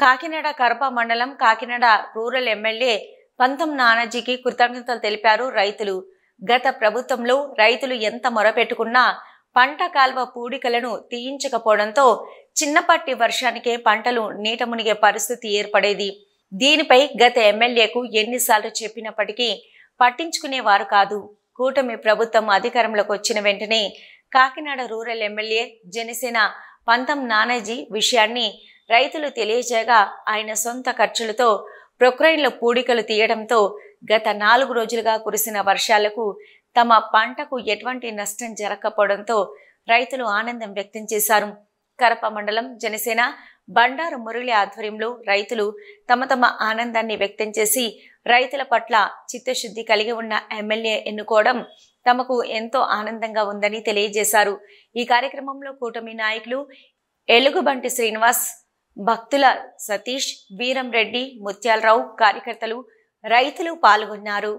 కాకినాడ కరప మండలం Kakinada rural MLA పంతం నానాజీకి కృతజ్ఞతలు తెలిపారు రైతులు గత ప్రభుత్వంలో రైతులు ఎంత మొరపెట్టుకున్నా పంట కాల్వ పూడికలను తీయించకపోవడంతో చిన్నపాటి వర్షానికే పంటలు నీట మునిగే పరిస్థితి ఏర్పడేది దీనిపై గత ఎమ్మెల్యేకు ఎన్నిసార్లు చెప్పినప్పటికీ పట్టించుకునేవారు కాదు కూటమి ప్రభుత్వం అధికారంలోకి వచ్చిన వెంటనే కాకినాడ రూరల్ ఎమ్మెల్యే జనసేన పంతం నానాజీ విషయాన్ని రైతులు తెలియజేయగా ఆయన సొంత ఖర్చులతో ప్రొక్రైన్లో పూడికలు తీయడంతో గత నాలుగు రోజులుగా కురిసిన వర్షాలకు తమ పంటకు ఎటువంటి నష్టం జరగకపోవడంతో రైతులు ఆనందం వ్యక్తం చేశారు కరప మండలం జనసేన బండారు మురళి ఆధ్వర్యంలో రైతులు తమ తమ ఆనందాన్ని వ్యక్తం చేసి రైతుల పట్ల చిత్తశుద్ధి కలిగి ఉన్న ఎమ్మెల్యే ఎన్నుకోవడం తమకు ఎంతో ఆనందంగా ఉందని తెలియజేశారు ఈ కార్యక్రమంలో కూటమి నాయకులు ఎలుగుబంటి శ్రీనివాస్ భక్తుల సతీష్ వీరం రెడ్డి ముత్యాలరావు కార్యకర్తలు రైతులు పాల్గొన్నారు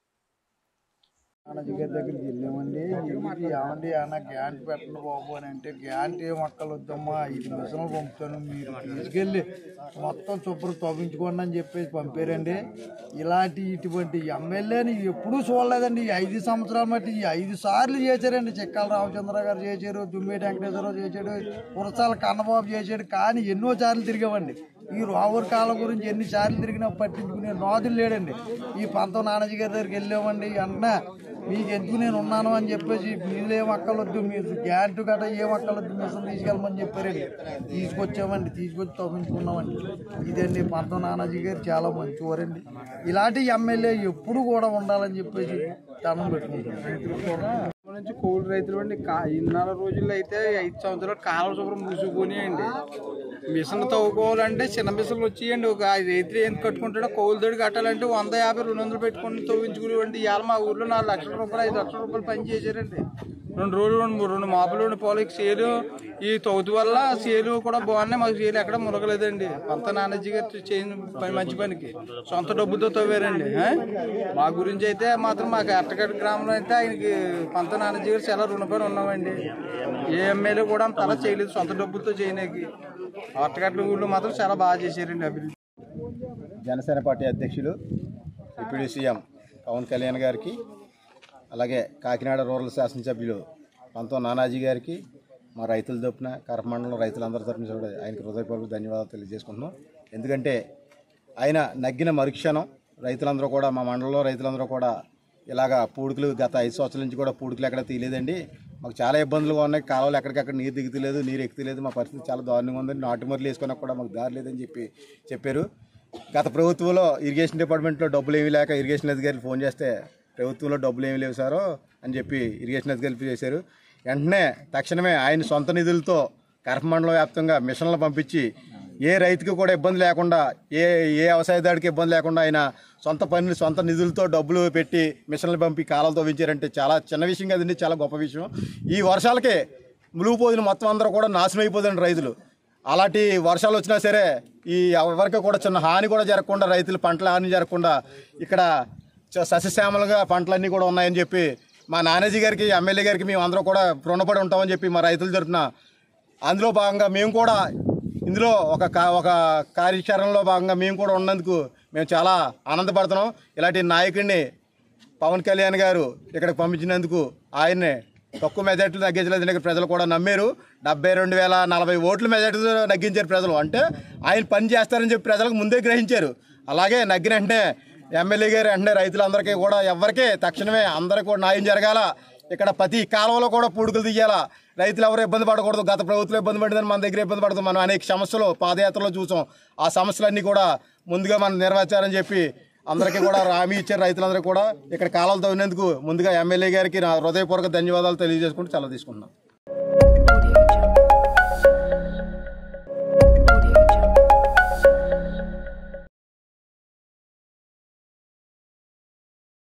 నాన్నజీ గారి దగ్గరికి వెళ్ళామండి వెళ్ళి ఏమండి అన్న గ్యాంట్ పెట్టండి బాబు అని అంటే గ్యాంట్ ఏ మొక్కలు వద్దమ్మా ఇది మిషన్లు పంపుతాను మీరు తీసుకెళ్ళి మొత్తం శుభ్రం తవ్వించుకోండి అని చెప్పేసి పంపారండి ఇలాంటి ఇటువంటి ఎమ్మెల్యేని ఎప్పుడూ చూడలేదండి ఈ ఐదు సంవత్సరాల మట్టి ఈ ఐదు సార్లు చేశారండి చెక్కాల రామచంద్ర గారు చేశారు దుమ్మేటి వెంకటేశ్వరరావు చేశాడు కురసాల కన్నబాబు చేశాడు కానీ ఎన్నో సార్లు తిరిగామండి ఈ రోవర్ కాలం గురించి ఎన్ని సార్లు తిరిగినా పట్టించుకునే నాదులు లేడండి ఈ పంతం నాన్నజీ గారి దగ్గరికి వెళ్ళామండి వెంటనే మీకు ఎందుకు నేను ఉన్నాను అని చెప్పేసి మీరు ఏం అక్కలొద్దు మీరు గ్యాంట్ గట్రా ఏం అక్కలొద్దు మిషన్ తీసుకెళ్ళమని చెప్పారండి తీసుకొచ్చామండి తీసుకొచ్చి తవ్వించుకున్నామండి ఇదండి పంతం నానాజీ గారు చాలా మంచివారండి ఇలాంటి ఎమ్మెల్యే ఎప్పుడు కూడా ఉండాలని చెప్పేసి దండం పెట్టుకుంటున్నాం నుంచి కోళ్ళు రైతులు అండి కా- ఇన్నర రోజుల్లో అయితే ఐదు సంవత్సరాలు కాలువ శుభ్రం మూసుకుపోయినాయండి మిషన్ తవ్వుకోవాలంటే చిన్న మిషన్లు వచ్చేయండి ఒక ఐదు రైతులు ఏం కట్టుకుంటాడో కోళ్ళు తోడు కట్టాలంటే వంద యాభై రెండు వందలు పెట్టుకుని తవ్వించుకునేవండి ఇవాళ మా ఊర్లో నాలుగు లక్షల రూపాయలు ఐదు లక్షల రూపాయలు పని చేశారండి రెండు రోజులు రెండు రెండు మాపులు రెండు పోలకి సేలు ఈ తవ్వుతు వల్ల సేలు కూడా బాగున్నాయి మాకు సేలు ఎక్కడ మునగలేదండి పంత నానాజీ గారు చేయని పని మంచి పనికి సొంత డబ్బుతో తవ్వారండి ఆ? మా గురించి అయితే మాత్రం మాకు అట్టగడ్డ గ్రామంలో అయితే ఆయనకి పంత నానాజీ గారు చాలా రుణపడి ఉన్నామండి ఏ ఎమ్మెల్యే కూడా అంత అలా చేయలేదు సొంత డబ్బులతో చేయడానికి అట్టగడ్డ ఊళ్ళో మాత్రం చాలా బాగా చేశారండి అభివృద్ధి జనసేన పార్టీ అధ్యక్షులు డిప్యూటీ సీఎం పవన్ కళ్యాణ్ గారికి అలాగే కాకినాడ రూరల్ శాసనసభ్యులు పంతం నానాజీ గారికి మా రైతుల తరపున కరమండలం రైతులందరి తరపున కూడా ఆయనకు హృదయపూర్వక ధన్యవాదాలు తెలియజేసుకుంటున్నాం ఎందుకంటే ఆయన నగ్గిన మరుక్షణం రైతులందరూ కూడా మా మండలంలో రైతులందరూ కూడా ఇలాగా పూడికలు గత ఐదు సంవత్సరాల నుంచి కూడా పూడికలు ఎక్కడ తీయలేదండి మాకు చాలా ఇబ్బందులుగా ఉన్నాయి కాలువలు ఎక్కడికక్కడ నీరు దిగుతలేదు నీరు ఎక్కుతలేదు మా పరిస్థితి చాలా దారుణంగా ఉందని నాటుమర్లు వేసుకున్నా కూడా మాకు దారి లేదని చెప్పి చెప్పారు గత ప్రభుత్వంలో ఇరిగేషన్ డిపార్ట్మెంట్లో డబ్బులు ఏమీ లేక ఇరిగేషన్ అధికారులు ఫోన్ చేస్తే ప్రభుత్వంలో డబ్బులు ఏమీ లేవు సారో అని చెప్పి ఇరిగేషన్ అధికారులు చేశారు వెంటనే తక్షణమే ఆయన సొంత నిధులతో కరపమండలం వ్యాప్తంగా మిషన్లు పంపించి ఏ రైతుకి కూడా ఇబ్బంది లేకుండా ఏ ఏ వ్యవసాయదాడికి ఇబ్బంది లేకుండా ఆయన సొంత పనులు సొంత నిధులతో డబ్బులు పెట్టి మిషన్లు పంపి కాలాలు తవ్వించారంటే చాలా చిన్న విషయం కదండి చాలా గొప్ప విషయం ఈ వర్షాలకే ములుగుపోదిన మొత్తం అందరూ కూడా నాశనం అయిపోదండి రైతులు అలాంటి వర్షాలు వచ్చినా సరే ఈ ఎవరికి కూడా చిన్న హాని కూడా జరగకుండా రైతులు పంటల హాని జరగకుండా ఇక్కడ చ- సస్యశ్యామలుగా పంటలన్నీ కూడా ఉన్నాయని చెప్పి మా నానాజీ గారికి ఎమ్మెల్యే గారికి మేము అందరూ కూడా రుణపడి ఉంటామని చెప్పి మా రైతులు తరఫున అందులో భాగంగా మేము కూడా ఇందులో ఒక కా- ఒక కార్యాచరణలో భాగంగా మేము కూడా ఉన్నందుకు మేము చాలా ఆనందపడుతున్నాం ఇలాంటి నాయకుడిని పవన్ కళ్యాణ్ గారు ఇక్కడికి పంపించినందుకు ఆయన్ని తక్కువ మెజార్టీలు తగ్గించలేదు దగ్గర ప్రజలు కూడా నమ్మారు డెబ్బై రెండు వేల నలభై ఓట్ల మెజార్టీతో నగ్గించారు ప్రజలు అంటే ఆయన పని చేస్తారని చెప్పి ప్రజలకు ముందే గ్రహించారు అలాగే నగ్గిన వెంటనే ఎమ్మెల్యే గారు వెంటనే రైతులందరికీ కూడా ఎవరికీ తక్షణమే అందరికీ కూడా న్యాయం జరగాల ఇక్కడ ప్రతి కాలంలో కూడా పూడుకులు తీయాలా రైతులు ఎవరు ఇబ్బంది పడకూడదు గత ప్రభుత్వం ఇబ్బంది పడిందని మన దగ్గర ఇబ్బంది పడుతుంది మనం అనేక సమస్యలు పాదయాత్రలో చూసాం ఆ సమస్యలన్నీ కూడా ముందుగా మనం నెరవేర్చారని చెప్పి అందరికీ కూడా హామీ ఇచ్చారు రైతులందరికీ కూడా ఇక్కడ కాలాలు తవ్వినందుకు ముందుగా ఎమ్మెల్యే గారికి నా హృదయపూర్వక ధన్యవాదాలు తెలియజేసుకుంటూ చాలా తీసుకుంటున్నాను